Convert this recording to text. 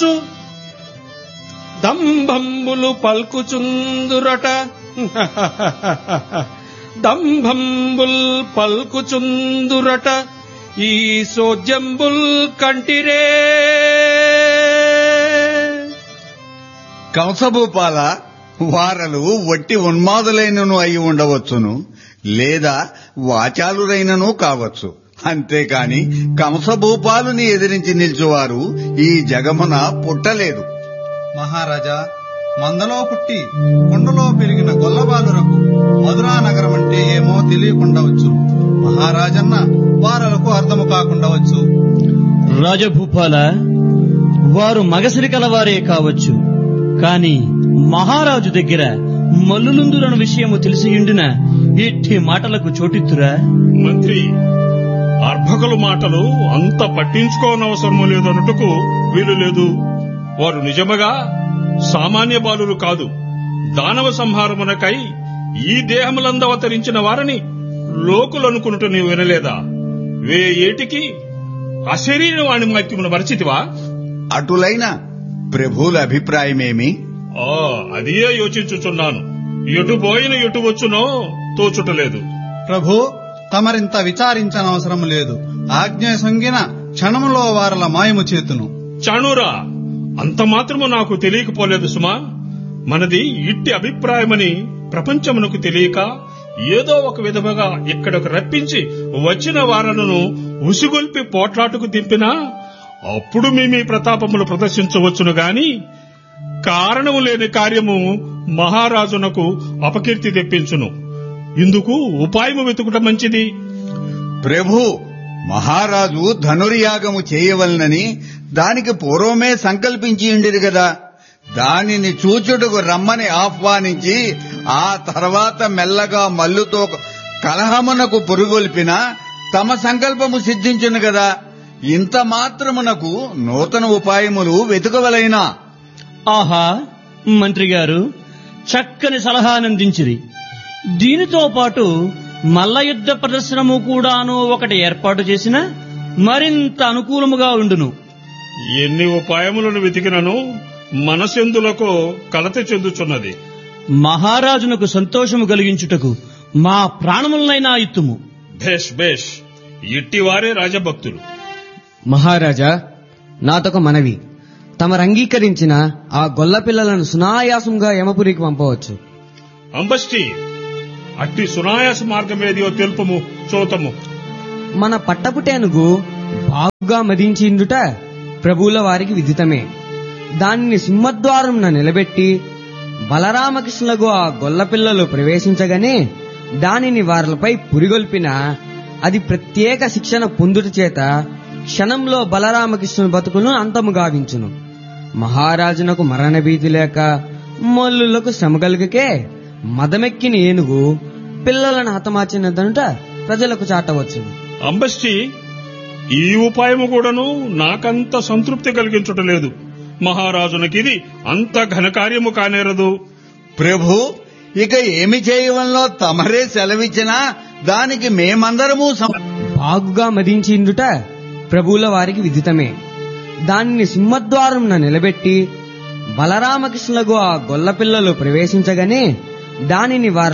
వచ్చు దంభంబులు పల్కుచుందురట దంభంబుల్ పల్కుచుందురట ఈ సోద్యంబుల్ కంటిరే కంసభూపాల వారలు వట్టి ఉన్మాదులైనను అయి ఉండవచ్చును లేదా వాచాలురైనను కావచ్చు అంతేకాని కంసభూపాలుని ఎదిరించి నిల్చువారు ఈ జగమున పుట్టలేదు మహారాజా మందలో పుట్టి కొండలో పెరిగిన గొల్లబాలురకు మధురా నగరం అంటే ఏమో తెలియకుండవచ్చు మహారాజన్న వారలకు అర్థము కాకుండవచ్చు రాజభూపాల వారు మగసిరి కలవారే కావచ్చు కాని మహారాజు దగ్గర మల్లులుందురన్న విషయము తెలిసియుండిన ఇట్టి మాటలకు చోటిత్తురా మంత్రి అర్భకుల మాటలు అంత పట్టించుకోనవసరము లేదన్నట్టుకు వీలు లేదు వారు నిజముగా సామాన్య బాలురు కాదు దానవ సంహారమునకై ఈ దేహములందవతరించిన వారని లోకులనుకున్నట్టు నీవు వినలేదా వే ఏటికి అశరీర వాణి వాక్యమును మరచితివా అటులైన ప్రభువుల అభిప్రాయమేమి ఆ అదే యోచించుచున్నాను ఎటు పోయిన ఎటు వచ్చునో తోచుటలేదు ప్రభు తమరింత విచారించనవసరం లేదు ఆజ్ఞ సొంగిన క్షణములో వారల మాయము చేతును చాణూరా అంత మాత్రము నాకు తెలియకపోలేదు సుమా మనది ఇట్టి అభిప్రాయమని ప్రపంచమునకు తెలియక ఏదో ఒక విధముగా ఇక్కడకు రప్పించి వచ్చిన వారలను ఉసిగొల్పి పోట్లాటుకు దింపినా అప్పుడు మీ మీ ప్రతాపములు ప్రదర్శించవచ్చును గాని కారణము లేని కార్యము మహారాజునకు అపకీర్తి తెప్పించును ఇందుకు ఉపాయము వెతుకుట మంచిది ప్రభు మహారాజు ధనుర్యాగము చేయవలనని దానికి పూర్వమే సంకల్పించి ఉండిరు కదా దానిని చూచుటకు రమ్మని ఆహ్వానించి ఆ తర్వాత మెల్లగా మల్లుతో కలహమునకు పురుగొల్పిన తమ సంకల్పము సిద్ధించును కదా ఇంత మాత్రమునకు నూతన ఉపాయములు వెతుకవలైనా ఆహా మంత్రి గారు చక్కని సలహానందించిరి దీనితో పాటు మల్ల యుద్ధ ప్రదర్శనము కూడాను ఒకటి ఏర్పాటు చేసిన మరింత అనుకూలముగా ఉండును ఎన్ని ఉపాయములను వెతికినను మనసెందులకు కలత చెందుచున్నది మహారాజునకు సంతోషము కలిగించుటకు మా ప్రాణములనైనా ఇత్తుము భేష్ భేష్ ఇట్టివారే రాజభక్తులు మహారాజా నాతొక మనవి తమరు అంగీకరించిన ఆ గొల్ల పిల్లలను సునాయాసంగా యమపురికి పంపవచ్చు అంబష్టి అట్టి సునాయాస మార్గమేదియో తెలుపము చూతము మన పట్టపుటేనుగు బాగుగా మదించిండుట ప్రభువుల వారికి విదితమే దానిని సింహద్వారంన నిలబెట్టి బలరామకృష్ణులకు ఆ గొల్ల పిల్లలు ప్రవేశించగానే దానిని వారిపై పురిగొల్పిన అది ప్రత్యేక శిక్షణ పొందుట చేత క్షణంలో బలరామకృష్ణుని బతుకును అంతము గావించును మహారాజునకు మరణ భీతి లేక మల్లులకు శ్రమ కలుగకే మదమెక్కిన ఏనుగు పిల్లలను హతమార్చినదనుట ప్రజలకు చాటవచ్చును అంబష్టి ఈ ఉపాయము కూడాను నాకంత సంతృప్తి కలిగించుటలేదు మహారాజునకిది అంత ఘనకార్యము కానేరదు ప్రభు ఇక ఏమి చేయవలనో తమరే సెలవిచ్చినా దానికి మేమందరము సం- బాగుగా మదించిండుట ప్రభువుల వారికి విదితమే దానిని సింహద్వారంన నిలబెట్టి బలరామకృష్ణులకు ఆ గొల్ల పిల్లలు ప్రవేశించగానే దానిని వారి